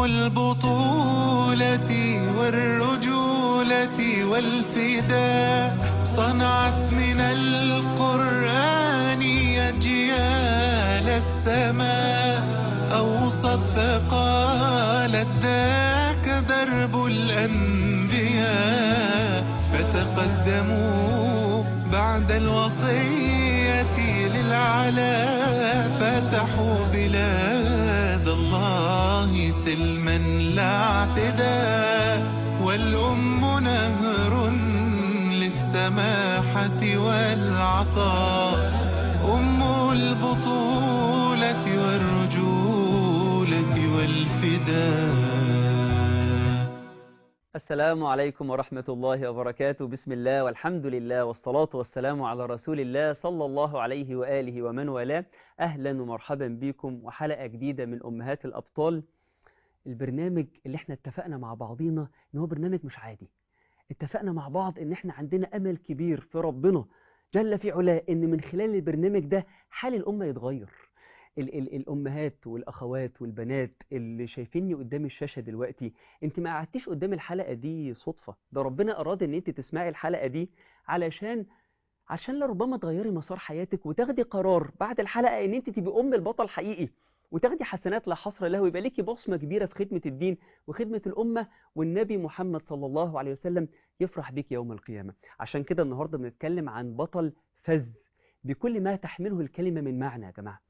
البطولة والرجولة والفداء صنعت من القرآن أجيال السماء أوصت فقالت ذاك درب الأنبياء فتقدموا بعد الوصية للعلا فتحوا بلاد الله سلما لا اعتداء والأم نهر للسماحة والعطاء أم البطولة والرجولة والفداء السلام عليكم ورحمة الله وبركاته بسم الله والحمد لله والصلاة والسلام على رسول الله صلى الله عليه وآله ومن والاه أهلا ومرحبا بكم وحلقة جديدة من أمهات الأبطال البرنامج اللي احنا اتفقنا مع بعضينا ان هو برنامج مش عادي اتفقنا مع بعض ان احنا عندنا امل كبير في ربنا جل في علاه ان من خلال البرنامج ده حال الامه يتغير ال ال الامهات والاخوات والبنات اللي شايفيني قدام الشاشه دلوقتي انت ما قعدتيش قدام الحلقه دي صدفه ده ربنا اراد ان انت تسمعي الحلقه دي علشان عشان لربما تغيري مسار حياتك وتاخدي قرار بعد الحلقه ان انت تبقي ام البطل حقيقي وتاخدي حسنات لا حصر له ويبقى ليكي بصمه كبيره في خدمه الدين وخدمه الامه والنبي محمد صلى الله عليه وسلم يفرح بك يوم القيامه عشان كده النهارده بنتكلم عن بطل فذ بكل ما تحمله الكلمه من معنى يا جماعه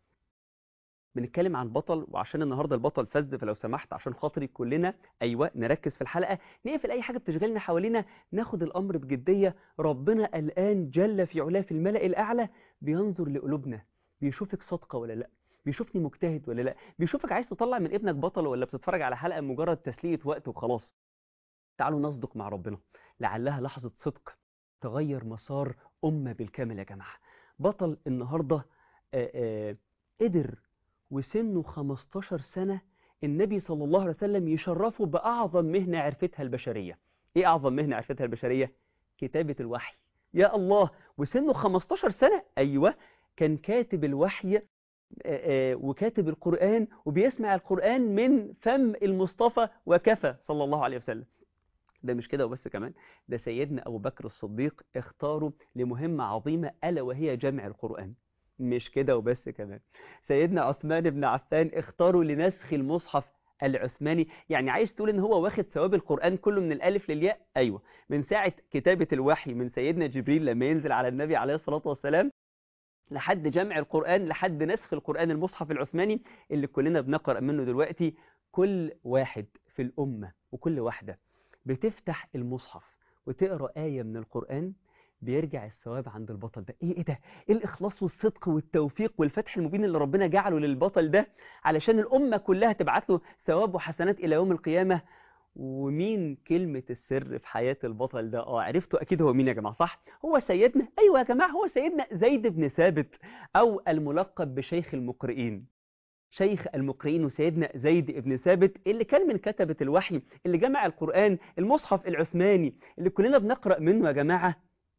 بنتكلم عن بطل وعشان النهارده البطل فذ فلو سمحت عشان خاطري كلنا ايوه نركز في الحلقه نقفل اي حاجه بتشغلنا حوالينا ناخد الامر بجديه ربنا الان جل في علاه في الملأ الاعلى بينظر لقلوبنا بيشوفك صادقه ولا لا بيشوفني مجتهد ولا لا بيشوفك عايز تطلع من ابنك بطل ولا بتتفرج على حلقه مجرد تسليه وقت وخلاص تعالوا نصدق مع ربنا لعلها لحظه صدق تغير مسار امه بالكامل يا جماعه بطل النهارده آآ آآ قدر وسنه 15 سنة النبي صلى الله عليه وسلم يشرفه بأعظم مهنة عرفتها البشرية إيه أعظم مهنة عرفتها البشرية؟ كتابة الوحي يا الله وسنه 15 سنة أيوة كان كاتب الوحي آآ آآ وكاتب القرآن وبيسمع القرآن من فم المصطفى وكفى صلى الله عليه وسلم ده مش كده وبس كمان ده سيدنا أبو بكر الصديق اختاره لمهمة عظيمة ألا وهي جمع القرآن مش كده وبس كمان سيدنا عثمان بن عفان اختاروا لنسخ المصحف العثماني يعني عايز تقول ان هو واخد ثواب القرآن كله من الالف للياء ايوه من ساعة كتابة الوحي من سيدنا جبريل لما ينزل على النبي عليه الصلاة والسلام لحد جمع القرآن لحد نسخ القرآن المصحف العثماني اللي كلنا بنقرأ منه دلوقتي كل واحد في الأمة وكل واحدة بتفتح المصحف وتقرأ آية من القرآن بيرجع الثواب عند البطل ده ايه ايه ده ايه الاخلاص والصدق والتوفيق والفتح المبين اللي ربنا جعله للبطل ده علشان الامه كلها تبعت له ثواب وحسنات الى يوم القيامه ومين كلمة السر في حياة البطل ده اه عرفتوا اكيد هو مين يا جماعة صح هو سيدنا ايوه يا جماعة هو سيدنا زيد بن ثابت او الملقب بشيخ المقرئين شيخ المقرئين وسيدنا زيد بن ثابت اللي كان من كتبة الوحي اللي جمع القرآن المصحف العثماني اللي كلنا بنقرأ منه يا جماعة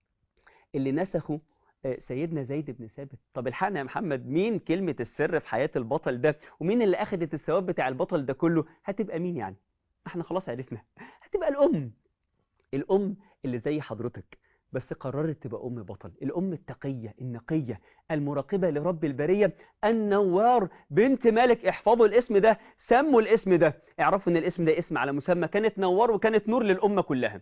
اللي نسخه سيدنا زيد بن ثابت طب الحقنا يا محمد مين كلمة السر في حياة البطل ده ومين اللي أخدت الثواب بتاع البطل ده كله هتبقى مين يعني احنا خلاص عرفنا هتبقى الأم الأم اللي زي حضرتك بس قررت تبقى أم بطل الأم التقية النقية المراقبة لرب البرية النوار بنت مالك احفظوا الاسم ده سموا الاسم ده اعرفوا ان الاسم ده اسم على مسمى كانت نوار وكانت نور للأمة كلها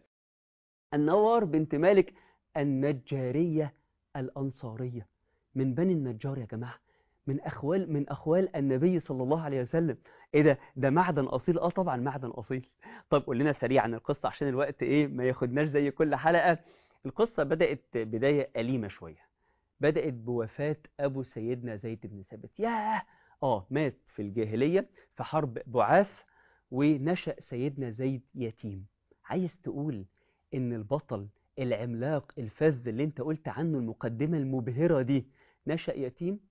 النوار بنت مالك النجارية الأنصارية من بني النجار يا جماعة من أخوال من أخوال النبي صلى الله عليه وسلم إيه ده ده معدن أصيل آه طبعا معدن أصيل طب قول لنا سريعا القصة عشان الوقت إيه ما ياخدناش زي كل حلقة القصة بدأت بداية أليمة شوية بدأت بوفاة أبو سيدنا زيد بن ثابت ياه آه مات في الجاهلية في حرب بعاث ونشأ سيدنا زيد يتيم عايز تقول إن البطل العملاق الفذ اللي انت قلت عنه المقدمة المبهرة دي نشأ يتيم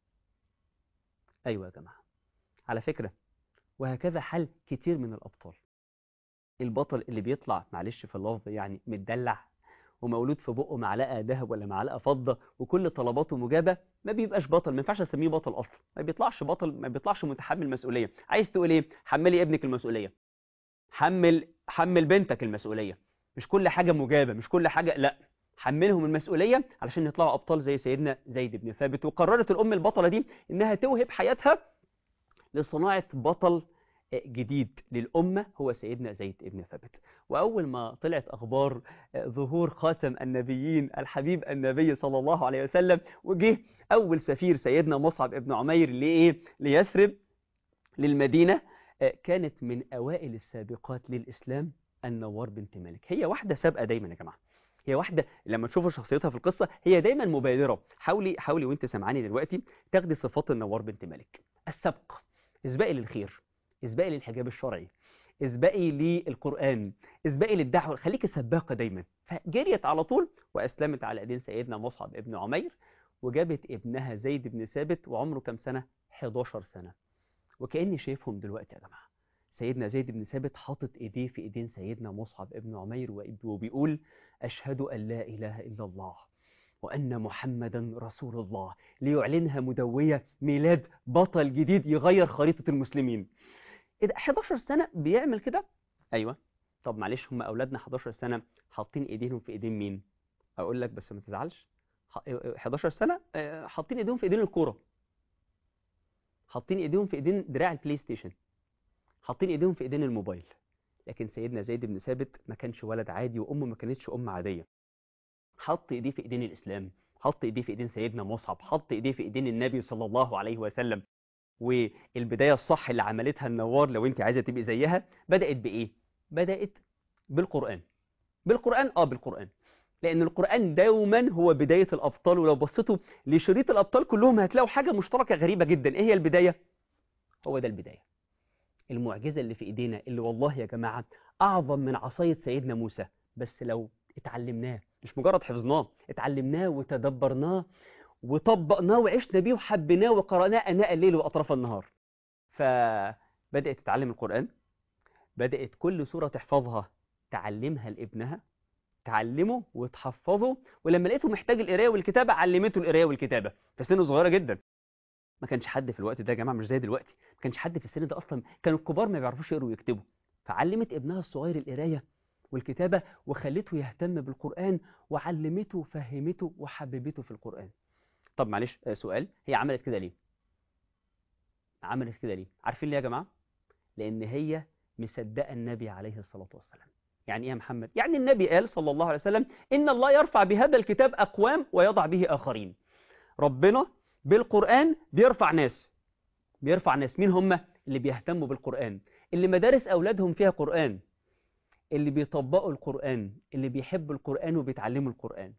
ايوه يا جماعة على فكرة وهكذا حال كتير من الابطال البطل اللي بيطلع معلش في اللفظ يعني متدلع ومولود في بقه معلقه ذهب ولا معلقه فضه وكل طلباته مجابه ما بيبقاش بطل ما ينفعش اسميه بطل اصلا ما بيطلعش بطل ما بيطلعش متحمل مسؤوليه عايز تقول ايه حملي ابنك المسؤوليه حمل حمل بنتك المسؤوليه مش كل حاجه مجابه مش كل حاجه لا حملهم المسؤوليه علشان يطلعوا ابطال زي سيدنا زيد بن ثابت وقررت الام البطله دي انها توهب حياتها لصناعه بطل جديد للأمة هو سيدنا زيد بن ثابت وأول ما طلعت أخبار ظهور خاتم النبيين الحبيب النبي صلى الله عليه وسلم وجه أول سفير سيدنا مصعب بن عمير لإيه؟ ليثرب للمدينة كانت من أوائل السابقات للإسلام النوار بنت مالك هي واحدة سابقة دايما يا جماعة هي واحدة لما تشوفوا شخصيتها في القصة هي دايما مبادرة حاولي حاولي وانت سمعاني دلوقتي تاخدي صفات النوار بنت مالك السبق اسبقي للخير اسبقي للحجاب الشرعي اسبقي للقرآن اسبقي للدعوة خليكي سباقة دايما فجريت على طول وأسلمت على أيدين سيدنا مصعب ابن عمير وجابت ابنها زيد بن ثابت وعمره كم سنة 11 سنة وكأني شايفهم دلوقتي يا جماعة سيدنا زيد بن ثابت حاطط ايديه في ايدين سيدنا مصعب ابن عمير وبيقول أشهد أن لا إله إلا الله وأن محمدا رسول الله ليعلنها مدوية ميلاد بطل جديد يغير خريطة المسلمين ايه ده 11 سنة بيعمل كده ايوه طب معلش هم اولادنا 11 سنة حاطين ايديهم في ايدين مين اقول لك بس ما تزعلش 11 سنة حاطين ايديهم في ايدين الكورة حاطين ايديهم في ايدين دراع البلاي ستيشن حاطين ايديهم في ايدين الموبايل لكن سيدنا زيد بن ثابت ما كانش ولد عادي وامه ما كانتش ام عادية حط ايديه في ايدين الاسلام حط ايديه في ايدين سيدنا مصعب حط ايديه في ايدين النبي صلى الله عليه وسلم والبداية الصح اللي عملتها النوار لو انت عايزة تبقي زيها بدأت بإيه؟ بدأت بالقرآن بالقرآن آه بالقرآن لأن القرآن دوما هو بداية الأبطال ولو بصيتوا لشريط الأبطال كلهم هتلاقوا حاجة مشتركة غريبة جدا إيه هي البداية؟ هو ده البداية المعجزة اللي في إيدينا اللي والله يا جماعة أعظم من عصاية سيدنا موسى بس لو اتعلمناه مش مجرد حفظناه اتعلمناه وتدبرناه وطبقناه وعشنا بيه وحبيناه وقرأناه أناء الليل وأطراف النهار فبدأت تتعلم القرآن بدأت كل سورة تحفظها تعلمها لابنها تعلمه وتحفظه ولما لقيته محتاج القرايه والكتابه علمته القرايه والكتابه في سن صغيره جدا ما كانش حد في الوقت ده يا جماعه مش زي دلوقتي ما كانش حد في السن ده اصلا كانوا الكبار ما بيعرفوش يقروا ويكتبوا فعلمت ابنها الصغير القرايه والكتابه وخلته يهتم بالقران وعلمته وفهمته وحببته في القران طب معلش سؤال هي عملت كده ليه عملت كده ليه عارفين ليه يا جماعه لان هي مصدقه النبي عليه الصلاه والسلام يعني ايه يا محمد يعني النبي قال صلى الله عليه وسلم ان الله يرفع بهذا الكتاب اقوام ويضع به اخرين ربنا بالقران بيرفع ناس بيرفع ناس مين هم اللي بيهتموا بالقران اللي مدارس اولادهم فيها قران اللي بيطبقوا القران اللي بيحبوا القران وبيتعلموا القران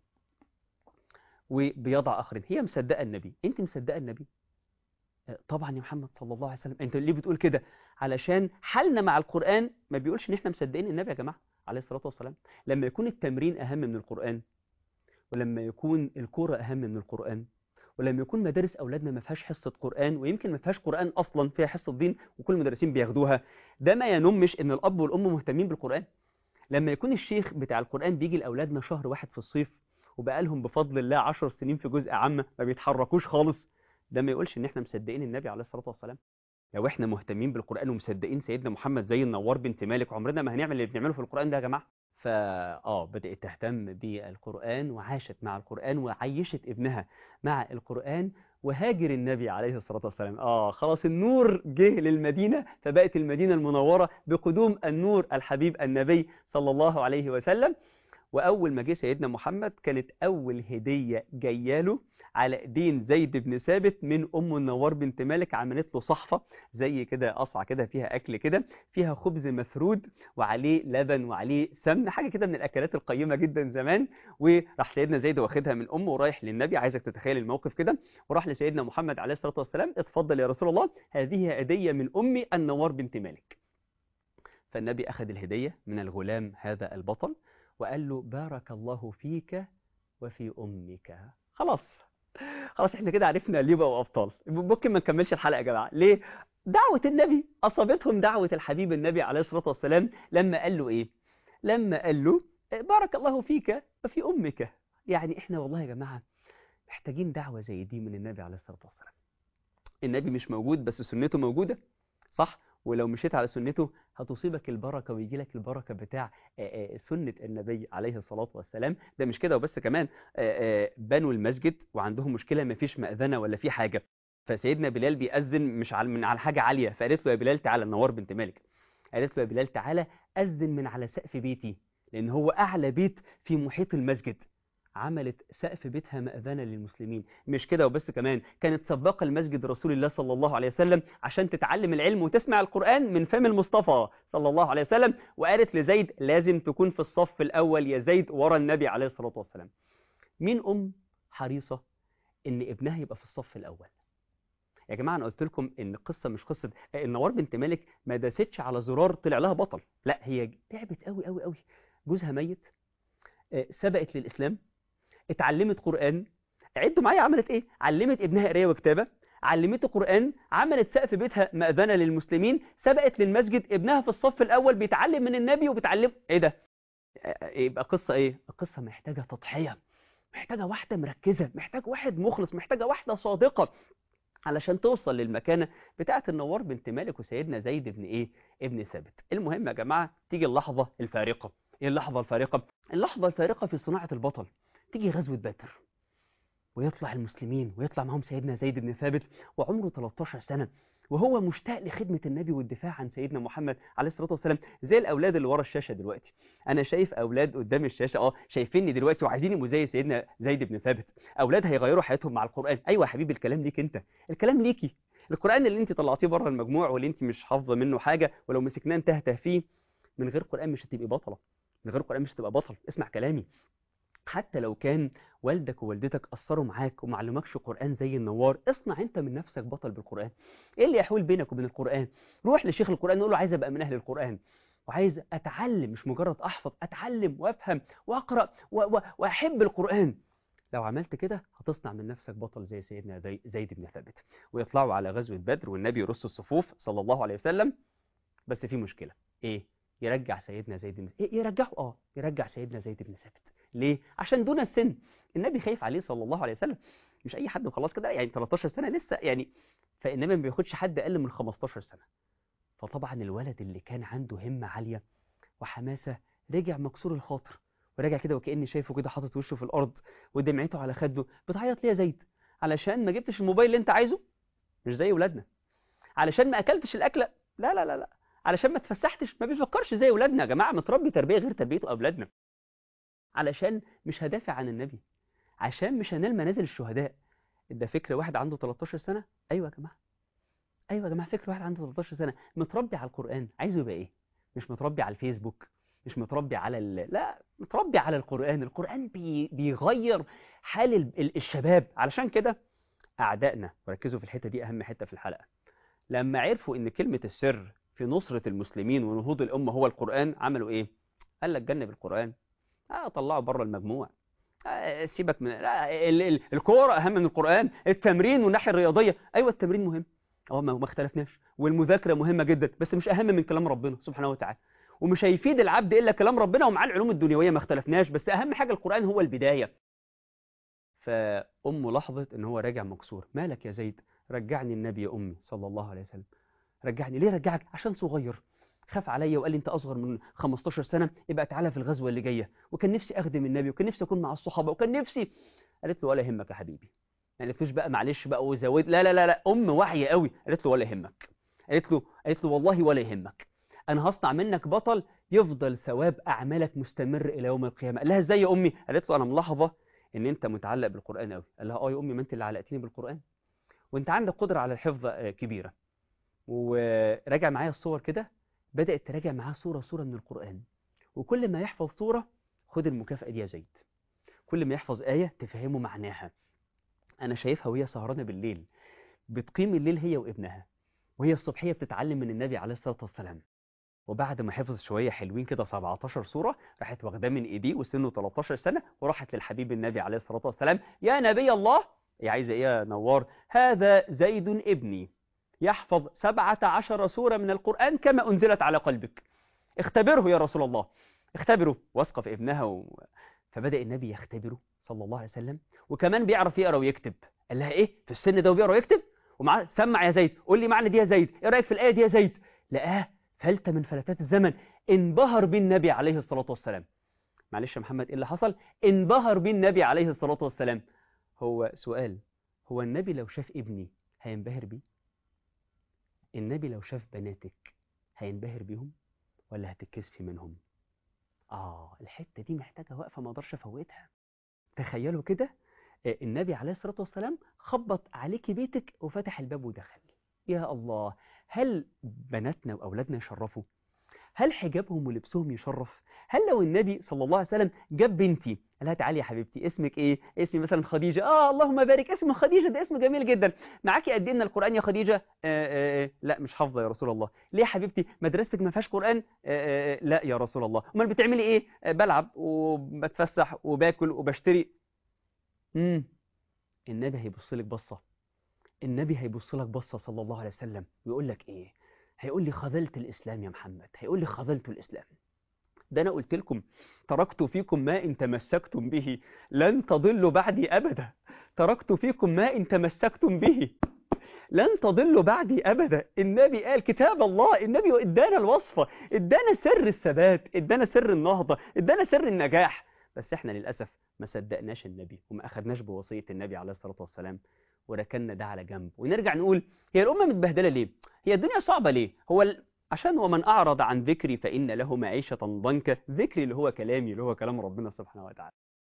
وبيضع اخرين هي مصدقه النبي انت مصدقه النبي طبعا يا محمد صلى الله عليه وسلم انت ليه بتقول كده علشان حالنا مع القرآن ما بيقولش ان احنا مصدقين النبي يا جماعة عليه الصلاة والسلام لما يكون التمرين اهم من القرآن ولما يكون الكورة اهم من القرآن ولما يكون مدارس اولادنا ما فيهاش حصة قرآن ويمكن ما فيهاش قرآن اصلا فيها حصة دين وكل المدرسين بياخدوها ده ما ينمش ان الاب والام مهتمين بالقرآن لما يكون الشيخ بتاع القرآن بيجي لاولادنا شهر واحد في الصيف وبقالهم بفضل الله عشر سنين في جزء عامة ما بيتحركوش خالص ده ما يقولش ان احنا مصدقين النبي عليه الصلاة والسلام لو احنا مهتمين بالقرآن ومصدقين سيدنا محمد زي النوار بنت مالك عمرنا ما هنعمل اللي بنعمله في القرآن ده يا جماعة فا اه بدأت تهتم بالقرآن وعاشت مع القرآن وعيشت ابنها مع القرآن وهاجر النبي عليه الصلاة والسلام اه خلاص النور جه للمدينة فبقت المدينة المنورة بقدوم النور الحبيب النبي صلى الله عليه وسلم وأول ما جه سيدنا محمد كانت أول هدية جاياله على ايدين زيد بن ثابت من ام النوار بنت مالك عملت له صحفه زي كده قصعه كده فيها اكل كده فيها خبز مفرود وعليه لبن وعليه سمن حاجه كده من الاكلات القيمه جدا زمان وراح سيدنا زيد واخدها من امه ورايح للنبي عايزك تتخيل الموقف كده وراح لسيدنا محمد عليه الصلاه والسلام اتفضل يا رسول الله هذه هديه من امي النوار بنت مالك فالنبي اخذ الهديه من الغلام هذا البطل وقال له بارك الله فيك وفي امك خلاص خلاص احنا كده عرفنا ليه بقوا ابطال ممكن ما نكملش الحلقه يا جماعه ليه دعوه النبي اصابتهم دعوه الحبيب النبي عليه الصلاه والسلام لما قال له ايه لما قال له بارك الله فيك وفي أمك يعني إحنا والله يا جماعة محتاجين دعوة زي دي من النبي عليه الصلاة والسلام النبي مش موجود بس سنته موجودة صح ولو مشيت على سنته هتصيبك البركة ويجي لك البركة بتاع آه، آه، سنة النبي عليه الصلاة والسلام ده مش كده وبس كمان آه، آه، بنوا المسجد وعندهم مشكلة ما فيش مأذنة ولا في حاجة فسيدنا بلال بيأذن مش على من على حاجة عالية فقالت له يا بلال تعالى نوار بنت مالك قالت له يا بلال تعالى أذن من على سقف بيتي لأن هو أعلى بيت في محيط المسجد عملت سقف بيتها مأذنة للمسلمين مش كده وبس كمان كانت سباقة المسجد رسول الله صلى الله عليه وسلم عشان تتعلم العلم وتسمع القرآن من فم المصطفى صلى الله عليه وسلم وقالت لزيد لازم تكون في الصف الأول يا زيد ورا النبي عليه الصلاة والسلام مين أم حريصة إن ابنها يبقى في الصف الأول يا جماعة أنا قلت لكم إن القصة مش قصة النوار بنت مالك ما داستش على زرار طلع لها بطل لا هي تعبت قوي قوي قوي جوزها ميت آه، سبقت للإسلام اتعلمت قرآن عدوا معايا عملت ايه علمت ابنها قرايه وكتابه علمته قرآن عملت سقف بيتها مأذنة للمسلمين سبقت للمسجد ابنها في الصف الأول بيتعلم من النبي وبيتعلم ايه ده آه، يبقى قصة ايه القصة محتاجة تضحية محتاجة واحدة مركزة محتاج واحد مخلص محتاجة واحدة صادقة علشان توصل للمكانة بتاعة النوار بنت مالك وسيدنا زيد بن ايه ابن ثابت المهم يا جماعة تيجي اللحظة الفارقة ايه اللحظة الفارقة اللحظة الفارقة في صناعة البطل تيجي غزوة بدر ويطلع المسلمين ويطلع معهم سيدنا زيد بن ثابت وعمره 13 سنة وهو مشتاق لخدمة النبي والدفاع عن سيدنا محمد عليه الصلاة والسلام زي الأولاد اللي ورا الشاشة دلوقتي أنا شايف أولاد قدام الشاشة أه شايفيني دلوقتي وعايزين يبقوا زي سيدنا زيد بن ثابت أولاد هيغيروا حياتهم مع القرآن أيوة يا حبيبي الكلام ليك أنت الكلام ليكي القرآن اللي أنت طلعتيه بره المجموع واللي أنت مش حافظة منه حاجة ولو مسكناه انتهته فيه من غير قرآن مش هتبقي بطلة من غير قرآن مش هتبقى بطل اسمع كلامي حتى لو كان والدك ووالدتك أثروا معاك وما علمكش قرآن زي النوار اصنع انت من نفسك بطل بالقرآن ايه اللي يحول بينك وبين القرآن روح لشيخ القرآن نقول له عايز ابقى من اهل القرآن وعايز اتعلم مش مجرد احفظ اتعلم وافهم واقرا و- و- واحب القرآن لو عملت كده هتصنع من نفسك بطل زي سيدنا زي- زيد بن ثابت ويطلعوا على غزوة بدر والنبي يرص الصفوف صلى الله عليه وسلم بس في مشكلة ايه يرجع سيدنا زيد بن إيه يرجعه اه يرجع سيدنا زيد بن ثابت ليه عشان دون السن النبي خايف عليه صلى الله عليه وسلم مش اي حد وخلاص كده يعني 13 سنه لسه يعني فالنبي ما بياخدش حد اقل من 15 سنه فطبعا الولد اللي كان عنده همه عاليه وحماسه رجع مكسور الخاطر ورجع كده وكاني شايفه كده حاطط وشه في الارض ودمعته على خده بتعيط ليه يا زيد علشان ما جبتش الموبايل اللي انت عايزه مش زي ولادنا علشان ما اكلتش الاكله لا لا لا لا علشان ما اتفسحتش ما بيفكرش زي ولادنا يا جماعه متربي تربيه غير تربيه اولادنا علشان مش هدافع عن النبي عشان مش هنال منازل الشهداء ده فكر واحد عنده 13 سنة أيوة يا جماعة أيوة يا جماعة فكر واحد عنده 13 سنة متربي على القرآن عايزه يبقى إيه مش متربي على الفيسبوك مش متربي على ال... لا متربي على القرآن القرآن بي... بيغير حال ال... ال- الشباب علشان كده أعدائنا وركزوا في الحتة دي أهم حتة في الحلقة لما عرفوا إن كلمة السر في نصرة المسلمين ونهوض الأمة هو القرآن عملوا إيه قال لك جنب القرآن اه طلعه بره المجموع آه سيبك من لا ال- ال- الكوره اهم من القران التمرين والناحيه الرياضيه ايوه التمرين مهم اه ما ما اختلفناش والمذاكره مهمه جدا بس مش اهم من كلام ربنا سبحانه وتعالى ومش هيفيد العبد الا كلام ربنا ومعاه العلوم الدنيويه ما اختلفناش بس اهم حاجه القران هو البدايه فامه لاحظت ان هو راجع مكسور مالك يا زيد رجعني النبي يا امي صلى الله عليه وسلم رجعني ليه رجعك عشان صغير خاف عليا وقال لي انت اصغر من 15 سنه يبقى تعالى في الغزوه اللي جايه وكان نفسي اخدم النبي وكان نفسي اكون مع الصحابه وكان نفسي قالت له ولا يهمك يا حبيبي ما قالتلوش بقى معلش بقى وزود لا لا لا لا ام واعيه قوي قالت له ولا يهمك قالت له قالت له والله ولا يهمك انا هصنع منك بطل يفضل ثواب اعمالك مستمر الى يوم القيامه قال لها ازاي يا امي قالت له انا ملاحظه ان انت متعلق بالقران قوي قال لها اه يا امي ما انت اللي علقتيني بالقران وانت عندك قدره على الحفظ آه، كبيره وراجع معايا الصور كده بدأت تراجع معاه صورة صورة من القرآن وكل ما يحفظ صورة خد المكافأة دي يا زيد كل ما يحفظ آية تفهمه معناها أنا شايفها وهي سهرانة بالليل بتقيم الليل هي وابنها وهي الصبحية بتتعلم من النبي عليه الصلاة والسلام وبعد ما حفظ شوية حلوين كده 17 صورة راحت واخداه من ايديه وسنه 13 سنة وراحت للحبيب النبي عليه الصلاة والسلام يا نبي الله هي عايزة ايه يا نوار هذا زيد ابني يحفظ سبعة عشر سورة من القرآن كما أنزلت على قلبك اختبره يا رسول الله اختبره واثقة في ابنها و... فبدأ النبي يختبره صلى الله عليه وسلم وكمان بيعرف يقرا ويكتب قال لها ايه في السن ده وبيقرا ويكتب ومعاه سمع يا زيد قول لي معنى دي يا زيد ايه رايك في الايه دي يا زيد لقاه فلتة من فلتات الزمن انبهر بالنبي عليه الصلاة والسلام معلش يا محمد ايه اللي حصل انبهر بالنبي عليه الصلاة والسلام هو سؤال هو النبي لو شاف ابني هينبهر بيه النبي لو شاف بناتك هينبهر بيهم ولا هتتكسفي منهم اه الحتة دي محتاجة وقفة ما اقدرش افوتها تخيلوا كده آه، النبي عليه الصلاة والسلام خبط عليكي بيتك وفتح الباب ودخل يا الله هل بناتنا وأولادنا يشرفوا هل حجابهم ولبسهم يشرف هل لو النبي صلى الله عليه وسلم جاب بنتي قال لها تعالي يا حبيبتي اسمك ايه اسمي مثلا خديجة اه اللهم بارك اسم خديجة ده اسم جميل جدا معاكي قد ايه من القرآن يا خديجة آه آه آه، لا مش حافظة يا رسول الله ليه يا حبيبتي مدرستك ما فيهاش قرآن آه آه آه، لا يا رسول الله امال بتعملي ايه آه بلعب وبتفسح وباكل وبشتري امم النبي هيبص لك بصة النبي هيبص لك بصة صلى الله عليه وسلم ويقول لك ايه هيقول لي خذلت الإسلام يا محمد هيقول لي خذلت الإسلام ده أنا قلت لكم تركت فيكم ما إن تمسكتم به لن تضلوا بعدي أبدا تركت فيكم ما إن تمسكتم به لن تضلوا بعدي أبدا النبي قال كتاب الله النبي ادانا الوصفة ادانا سر الثبات ادانا سر النهضة ادانا سر النجاح بس احنا للأسف ما صدقناش النبي وما أخدناش بوصية النبي عليه الصلاة والسلام وركننا ده على جنب ونرجع نقول هي الأمة متبهدلة ليه هي الدنيا صعبة ليه هو ال... عشان ومن أعرض عن ذكري فإن له معيشة ضنكا ذكري اللي هو كلامي اللي هو كلام ربنا سبحانه وتعالى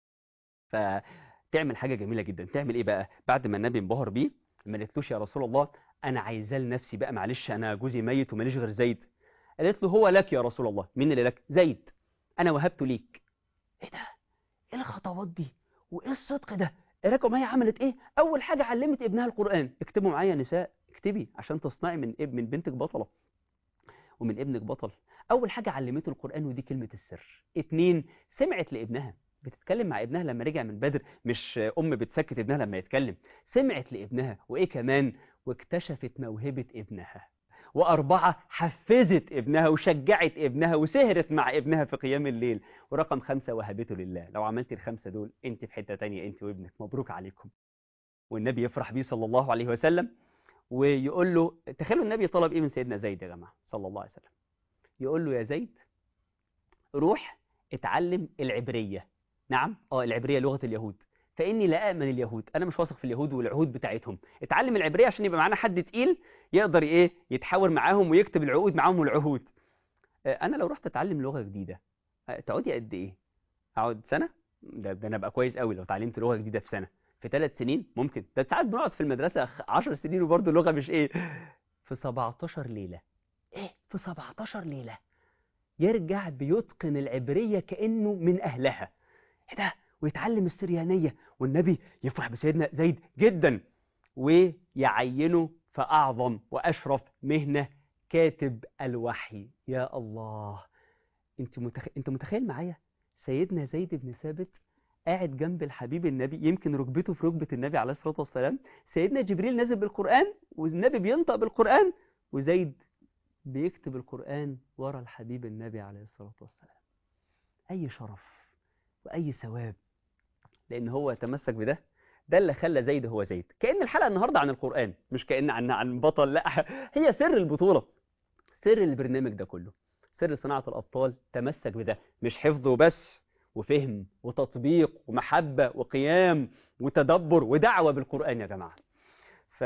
فتعمل حاجة جميلة جدا تعمل إيه بقى بعد ما النبي انبهر بيه ما قالتلوش يا رسول الله أنا عايزاه لنفسي بقى معلش أنا جوزي ميت وماليش غير زيد قالت له هو لك يا رسول الله مين اللي لك زيد أنا وهبته ليك إيه ده إيه الخطوات دي وإيه الصدق ده راكوا معايا عملت ايه اول حاجه علمت ابنها القران اكتبوا معايا نساء اكتبي عشان تصنعي من اب من بنتك بطله ومن ابنك بطل اول حاجه علمته القران ودي كلمه السر اتنين سمعت لابنها بتتكلم مع ابنها لما رجع من بدر مش ام بتسكت ابنها لما يتكلم سمعت لابنها وايه كمان واكتشفت موهبه ابنها وأربعة حفزت ابنها وشجعت ابنها وسهرت مع ابنها في قيام الليل ورقم خمسة وهبته لله لو عملت الخمسة دول انت في حتة تانية انت وابنك مبروك عليكم والنبي يفرح بيه صلى الله عليه وسلم ويقول له تخيلوا النبي طلب ايه من سيدنا زيد يا جماعة صلى الله عليه وسلم يقول له يا زيد روح اتعلم العبرية نعم اه العبرية لغة اليهود فإني لا أأمن اليهود أنا مش واثق في اليهود والعهود بتاعتهم اتعلم العبرية عشان يبقى معانا حد تقيل يقدر ايه يتحاور معاهم ويكتب العقود معاهم والعهود آه، انا لو رحت اتعلم لغه جديده آه، تقعدي قد ايه اقعد سنه ده, ده انا ابقى كويس قوي لو اتعلمت لغه جديده في سنه في ثلاث سنين ممكن ده ساعات بنقعد في المدرسه 10 سنين وبرضه اللغه مش ايه في 17 ليله ايه في 17 ليله يرجع بيتقن العبريه كانه من اهلها ايه ده ويتعلم السريانيه والنبي يفرح بسيدنا زيد جدا ويعينه فأعظم وأشرف مهنة كاتب الوحي يا الله انت متخ... انت متخيل معايا سيدنا زيد بن ثابت قاعد جنب الحبيب النبي يمكن ركبته في ركبة النبي عليه الصلاة والسلام سيدنا جبريل نازل بالقرآن والنبي بينطق بالقرآن وزيد بيكتب القرآن ورا الحبيب النبي عليه الصلاة والسلام أي شرف وأي ثواب لأن هو تمسك بده ده اللي خلى زيد هو زيد كأن الحلقة النهاردة عن القرآن مش كأن عن عن بطل لا هي سر البطولة سر البرنامج ده كله سر صناعة الأبطال تمسك بده مش حفظ وبس وفهم وتطبيق ومحبة وقيام وتدبر ودعوة بالقرآن يا جماعة ف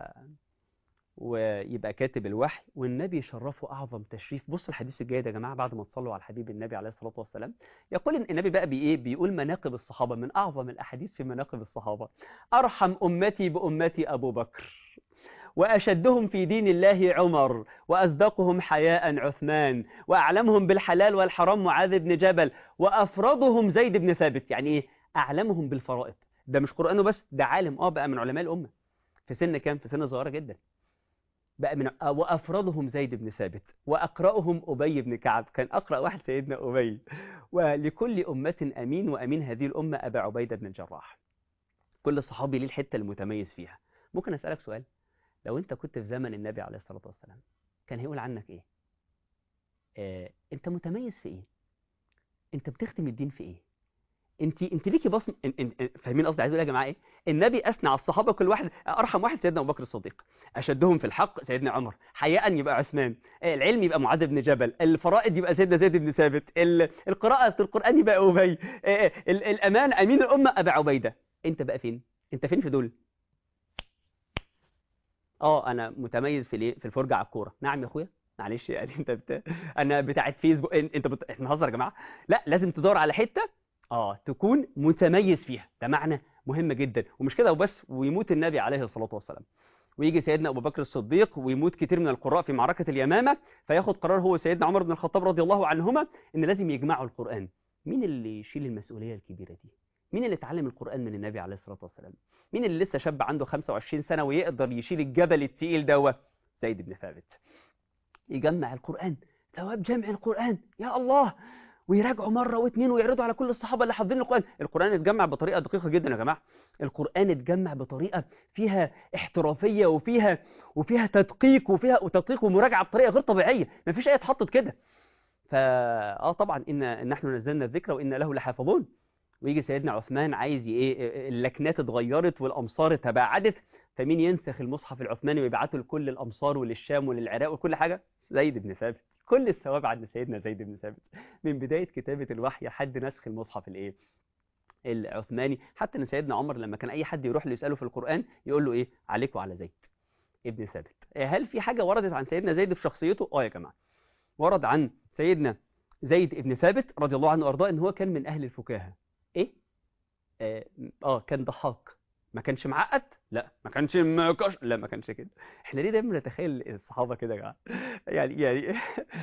ويبقى كاتب الوحي والنبي شرفه أعظم تشريف بصوا الحديث الجاي ده يا جماعة بعد ما تصلوا على الحبيب النبي عليه الصلاة والسلام يقول إن النبي بقى بإيه بيقول مناقب الصحابة من أعظم الأحاديث في مناقب الصحابة أرحم أمتي بأمتي أبو بكر وأشدهم في دين الله عمر وأصدقهم حياء عثمان وأعلمهم بالحلال والحرام معاذ بن جبل وأفرضهم زيد بن ثابت يعني إيه أعلمهم بالفرائض ده مش قرآنه بس ده عالم آه بقى من علماء الأمة في سن كام في سن صغيرة جدا بقى من وأفرضهم زيد بن ثابت وأقرأهم أبي بن كعب كان أقرأ واحد سيدنا أبي ولكل أمة أمين وأمين هذه الأمة أبا عبيدة بن الجراح كل صحابي ليه الحتة المتميز فيها ممكن أسألك سؤال لو أنت كنت في زمن النبي عليه الصلاة والسلام كان هيقول عنك إيه آه، أنت متميز في إيه أنت بتختم الدين في إيه انت انت ليكي بصم ان- ان- ان- فاهمين قصدي عايز اقول إيه يا جماعه ايه النبي اثنى على الصحابه كل واحد ارحم واحد سيدنا ابو بكر الصديق اشدهم في الحق سيدنا عمر حياء يبقى عثمان آه، العلم يبقى معاذ بن جبل الفرائض يبقى سيدنا زيد بن ثابت ال- القراءه القران يبقى ابي آه، آه، ال- الامان امين الامه ابا عبيده انت بقى فين انت فين في دول اه انا متميز في الايه في الفرجه على الكوره نعم يا اخويا معلش يعني انت بت... انا بتاعت فيسبوك إن- انت بت... احنا بنهزر يا جماعه لا لازم تدور على حته اه تكون متميز فيها ده معنى مهم جدا ومش كده وبس ويموت النبي عليه الصلاه والسلام ويجي سيدنا ابو بكر الصديق ويموت كتير من القراء في معركه اليمامه فياخد قرار هو سيدنا عمر بن الخطاب رضي الله عنهما ان لازم يجمعوا القران مين اللي يشيل المسؤوليه الكبيره دي مين اللي اتعلم القران من النبي عليه الصلاه والسلام مين اللي لسه شاب عنده 25 سنه ويقدر يشيل الجبل التقيل دوت زيد بن ثابت يجمع القرآن ثواب جمع القرآن يا الله ويراجعوا مرة واثنين ويعرضوا على كل الصحابة اللي حافظين القرآن القرآن اتجمع بطريقة دقيقة جدا يا جماعة القرآن اتجمع بطريقة فيها احترافية وفيها وفيها تدقيق وفيها وتدقيق ومراجعة بطريقة غير طبيعية مفيش آية اتحطت كده فا اه طبعا ان نحن نزلنا الذكر وإن له لحافظون ويجي سيدنا عثمان عايز ي- ايه اللكنات اتغيرت والامصار تباعدت فمين ينسخ المصحف العثماني ويبعته لكل الامصار وللشام وللعراق وكل حاجه زيد بن ثابت كل الثواب عند سيدنا زيد بن ثابت من بدايه كتابه الوحي حد نسخ المصحف الايه العثماني حتى ان سيدنا عمر لما كان اي حد يروح له يساله في القران يقول له ايه عليك وعلى زيد ابن ثابت هل في حاجه وردت عن سيدنا زيد في شخصيته اه يا جماعه ورد عن سيدنا زيد ابن ثابت رضي الله عنه وارضاه ان هو كان من اهل الفكاهه ايه اه, آه كان ضحاك ما كانش معقد لا ما كانش مكش لا ما كانش كده احنا ليه دايما نتخيل الصحابه كده يا جماعه يعني يعني ايه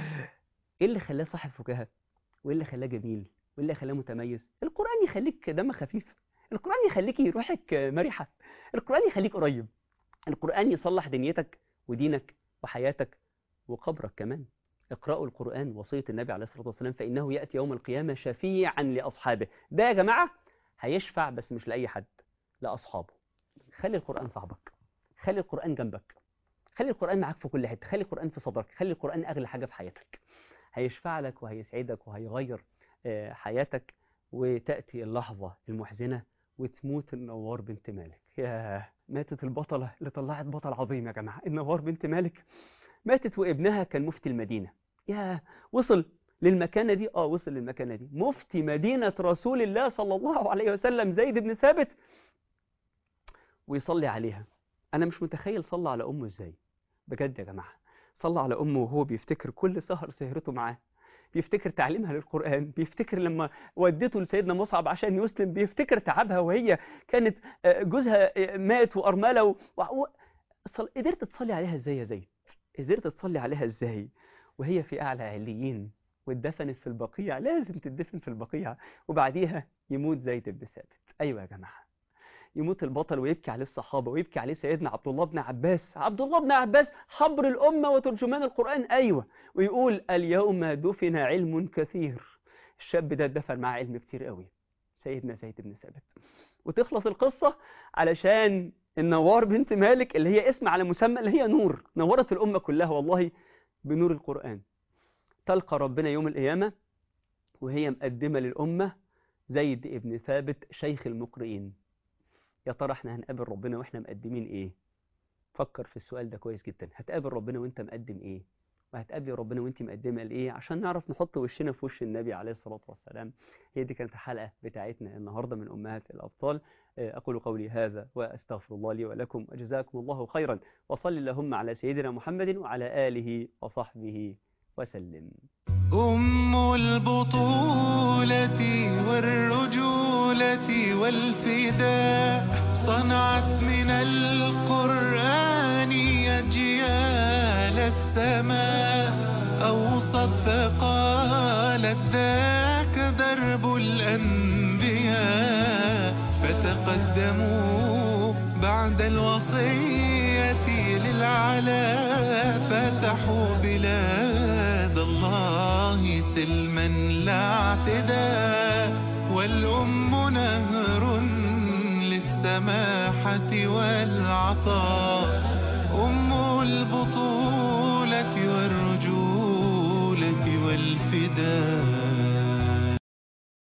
اللي خلاه صاحب فكاهه وايه اللي خلاه جميل وايه اللي خلاه متميز القران يخليك دم خفيف القران يخليك روحك مرحه القران يخليك قريب القران يصلح دنيتك ودينك وحياتك وقبرك كمان اقرأوا القرآن وصية النبي عليه الصلاة والسلام فإنه يأتي يوم القيامة شفيعا لأصحابه ده يا جماعة هيشفع بس مش لأي حد لأصحابه خلي القرآن صاحبك خلي القرآن جنبك خلي القرآن معاك في كل حتة خلي القرآن في صدرك خلي القرآن أغلى حاجة في حياتك هيشفع لك وهيسعدك وهيغير آه، حياتك وتأتي اللحظة المحزنة وتموت النوار بنت مالك يا ماتت البطلة اللي طلعت بطل عظيم يا جماعة النوار بنت مالك ماتت وابنها كان مفتي المدينة يا وصل للمكانة دي اه وصل للمكانة دي مفتي مدينة رسول الله صلى الله عليه وسلم زيد بن ثابت ويصلي عليها انا مش متخيل صلى على امه ازاي بجد يا جماعة صلى على امه وهو بيفتكر كل سهر سهرته معاه بيفتكر تعليمها للقرآن بيفتكر لما ودته لسيدنا مصعب عشان يسلم بيفتكر تعبها وهي كانت آه، جوزها آه، مات وأرملة و... و... صل... قدرت تصلي عليها ازاي يا زيد قدرت تصلي عليها ازاي وهي في اعلى عليين واتدفنت في البقيع لازم تدفن في البقيع وبعديها يموت زيد بن ثابت ايوه يا جماعه يموت البطل ويبكي عليه الصحابه ويبكي عليه سيدنا عبد الله بن عباس عبد الله بن عباس حبر الامه وترجمان القران ايوه ويقول اليوم دفن علم كثير الشاب ده اتدفن معاه علم كتير قوي سيدنا زيد بن ثابت وتخلص القصه علشان النوار بنت مالك اللي هي اسم على مسمى اللي هي نور نورت الأمة كلها والله بنور القرآن تلقى ربنا يوم القيامة وهي مقدمة للأمة زيد ابن ثابت شيخ المقرئين يا ترى احنا هنقابل ربنا واحنا مقدمين ايه فكر في السؤال ده كويس جدا هتقابل ربنا وانت مقدم ايه وهتقابل ربنا وانت مقدمه لايه عشان نعرف نحط وشنا في وش النبي عليه الصلاه والسلام هي دي كانت الحلقه بتاعتنا النهارده من امهات الابطال أقول قولي هذا وأستغفر الله لي ولكم وجزاكم الله خيرا وصل اللهم على سيدنا محمد وعلى آله وصحبه وسلم أم البطولة والرجولة والفداء صنعت من القرآن أجيال السماء أوصت فقالت ذاك درب الأنبياء فتقدموا بعد الوصية للعلا فتحوا بلاد الله سلما لا اعتداء والأم نهر للسماحة والعطاء أم البطولة والرجولة والفداء